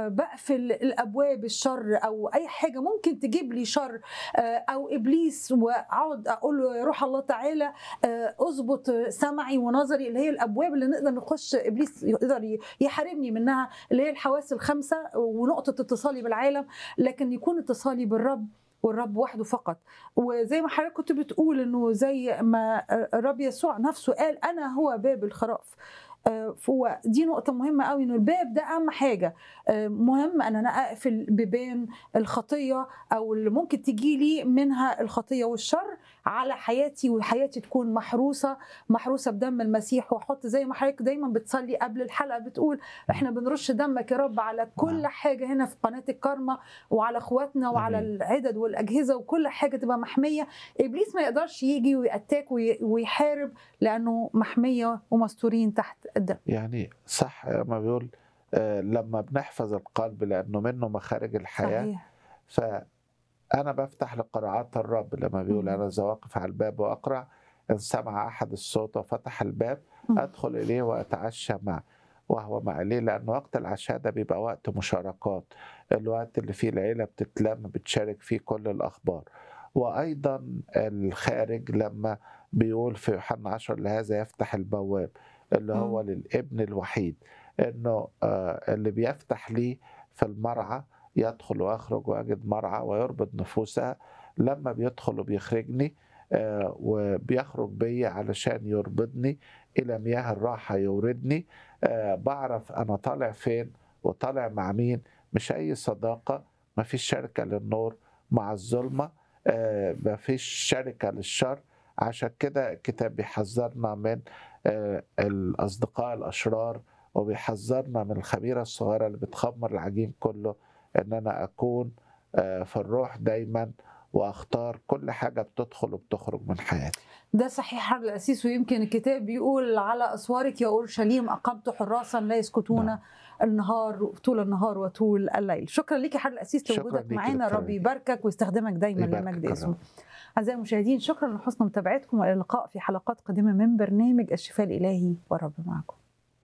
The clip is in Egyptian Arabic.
آه، بقفل الابواب الشر او اي حاجه ممكن تجيب لي شر آه، او ابليس واقعد اقول له يا روح الله تعالى آه، اظبط سمعي ونظري اللي هي الابواب اللي نقدر نخش ابليس يقدر ي- يحاربني منها اللي هي الحواس الخمسه ونقطه اتصالي بالعالم لكن يكون اتصالي بالرب والرب وحده فقط وزي ما حضرتك كنت بتقول انه زي ما الرب يسوع نفسه قال انا هو باب الخراف آه، فهو دي نقطة مهمة قوي انه الباب ده أهم حاجة آه، مهم ان انا اقفل بيبان الخطية او اللي ممكن تجي لي منها الخطية والشر على حياتي وحياتي تكون محروسة محروسة بدم المسيح واحط زي ما حضرتك دايما بتصلي قبل الحلقة بتقول احنا بنرش دمك يا رب على كل نعم. حاجة هنا في قناة الكارما وعلى اخواتنا وعلى آمين. العدد والاجهزة وكل حاجة تبقى محمية ابليس ما يقدرش يجي ويأتاك وي- ويحارب لانه محمية ومستورين تحت الدم يعني صح ما بيقول آه، لما بنحفظ القلب لأنه منه مخارج الحياة صحيح فأنا بفتح لقراءات الرب لما بيقول مم. أنا إذا واقف على الباب وأقرع إن سمع أحد الصوت وفتح الباب مم. أدخل إليه وأتعشى معه وهو مع ليه لأن وقت العشاء ده بيبقى وقت مشاركات الوقت اللي فيه العيلة بتتلم بتشارك فيه كل الأخبار وأيضا الخارج لما بيقول في يوحنا 10 لهذا يفتح البواب اللي هو مم. للابن الوحيد انه آه، اللي بيفتح لي في المرعى يدخل ويخرج ويجد مرعى ويربط نفوسها لما بيدخل وبيخرجني آه، وبيخرج بي علشان يربطني الى مياه الراحه يوردني آه، بعرف انا طالع فين وطالع مع مين مش اي صداقه مفيش شركه للنور مع الظلمه آه، مفيش شركه للشر عشان كده الكتاب بيحذرنا من آه، الاصدقاء الاشرار وبيحذرنا من الخميره الصغيره اللي بتخمر العجين كله ان انا اكون آه، في الروح دايما واختار كل حاجه بتدخل وبتخرج من حياتي ده صحيح حرب الأسيس ويمكن الكتاب بيقول على أسوارك يا أورشليم أقمت حراسا لا يسكتون نعم. النهار طول النهار وطول الليل شكرا ليك يا حرب الأسيس شكراً لوجودك ليكي معانا دكتورة ربي ليلى. يباركك ويستخدمك دايما يباركك لمجد الرب. اسمه أعزائي المشاهدين شكرا لحسن متابعتكم والى اللقاء في حلقات قادمة من برنامج الشفاء الإلهي والرب معكم